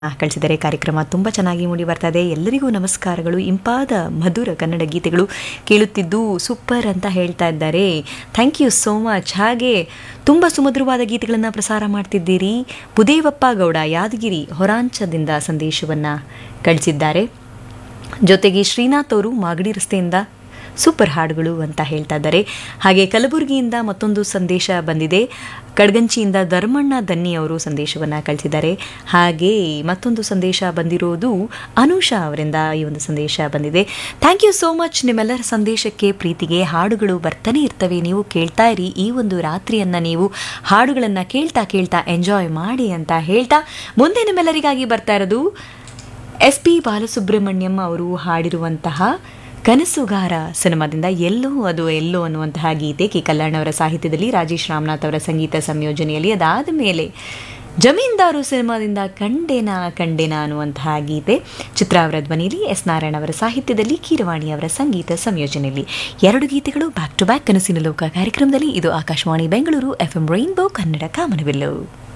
ಕಳಿಸಿದರೆ ಕಾರ್ಯಕ್ರಮ ತುಂಬ ಚೆನ್ನಾಗಿ ಮೂಡಿ ಬರ್ತಾ ಇದೆ ಎಲ್ಲರಿಗೂ ನಮಸ್ಕಾರಗಳು ಇಂಪಾದ ಮಧುರ ಕನ್ನಡ ಗೀತೆಗಳು ಕೇಳುತ್ತಿದ್ದು ಸೂಪರ್ ಅಂತ ಹೇಳ್ತಾ ಇದ್ದಾರೆ ಥ್ಯಾಂಕ್ ಯು ಸೋ ಮಚ್ ಹಾಗೆ ತುಂಬ ಸುಮಧುರವಾದ ಗೀತೆಗಳನ್ನು ಪ್ರಸಾರ ಮಾಡ್ತಿದ್ದೀರಿ ಬುದೇವಪ್ಪ ಗೌಡ ಯಾದಗಿರಿ ಹೊರಾಂಚದಿಂದ ಸಂದೇಶವನ್ನು ಕಳಿಸಿದ್ದಾರೆ ಜೊತೆಗೆ ಶ್ರೀನಾಥ್ ಅವರು ಮಾಗಡಿ ರಸ್ತೆಯಿಂದ ಸೂಪರ್ ಹಾಡುಗಳು ಅಂತ ಹೇಳ್ತಾ ಇದ್ದಾರೆ ಹಾಗೆ ಕಲಬುರಗಿಯಿಂದ ಮತ್ತೊಂದು ಸಂದೇಶ ಬಂದಿದೆ ಕಡ್ಗಂಚಿಯಿಂದ ಧರ್ಮಣ್ಣ ದನ್ನಿ ಅವರು ಸಂದೇಶವನ್ನು ಕಳಿಸಿದ್ದಾರೆ ಹಾಗೆ ಮತ್ತೊಂದು ಸಂದೇಶ ಬಂದಿರೋದು ಅನುಷಾ ಅವರಿಂದ ಈ ಒಂದು ಸಂದೇಶ ಬಂದಿದೆ ಥ್ಯಾಂಕ್ ಯು ಸೋ ಮಚ್ ನಿಮ್ಮೆಲ್ಲರ ಸಂದೇಶಕ್ಕೆ ಪ್ರೀತಿಗೆ ಹಾಡುಗಳು ಬರ್ತಾನೆ ಇರ್ತವೆ ನೀವು ಕೇಳ್ತಾ ಇರಿ ಈ ಒಂದು ರಾತ್ರಿಯನ್ನು ನೀವು ಹಾಡುಗಳನ್ನು ಕೇಳ್ತಾ ಕೇಳ್ತಾ ಎಂಜಾಯ್ ಮಾಡಿ ಅಂತ ಹೇಳ್ತಾ ಮುಂದೆ ನಿಮ್ಮೆಲ್ಲರಿಗಾಗಿ ಬರ್ತಾ ಇರೋದು ಎಸ್ ಪಿ ಬಾಲಸುಬ್ರಹ್ಮಣ್ಯಂ ಅವರು ಹಾಡಿರುವಂತಹ ಕನಸುಗಾರ ಸಿನಿಮಾದಿಂದ ಎಲ್ಲೋ ಅದು ಎಲ್ಲೋ ಅನ್ನುವಂತಹ ಗೀತೆ ಕೆ ಕಲ್ಯಾಣ್ ಅವರ ಸಾಹಿತ್ಯದಲ್ಲಿ ರಾಜೇಶ್ ರಾಮನಾಥ್ ಅವರ ಸಂಗೀತ ಸಂಯೋಜನೆಯಲ್ಲಿ ಅದಾದ ಮೇಲೆ ಜಮೀನ್ದಾರು ಸಿನಿಮಾದಿಂದ ಕಂಡೇನ ಕಂಡೇನ ಅನ್ನುವಂತಹ ಗೀತೆ ಚಿತ್ರ ಅವರ ಧ್ವನಿಯಲ್ಲಿ ಎಸ್ ನಾರಾಯಣ ಅವರ ಸಾಹಿತ್ಯದಲ್ಲಿ ಕೀರವಾಣಿ ಅವರ ಸಂಗೀತ ಸಂಯೋಜನೆಯಲ್ಲಿ ಎರಡು ಗೀತೆಗಳು ಬ್ಯಾಕ್ ಟು ಬ್ಯಾಕ್ ಕನಸಿನ ಲೋಕ ಕಾರ್ಯಕ್ರಮದಲ್ಲಿ ಇದು Akashvani Bengaluru F M rainbow Kannada ಕಾಮನವಿಲ್ಲು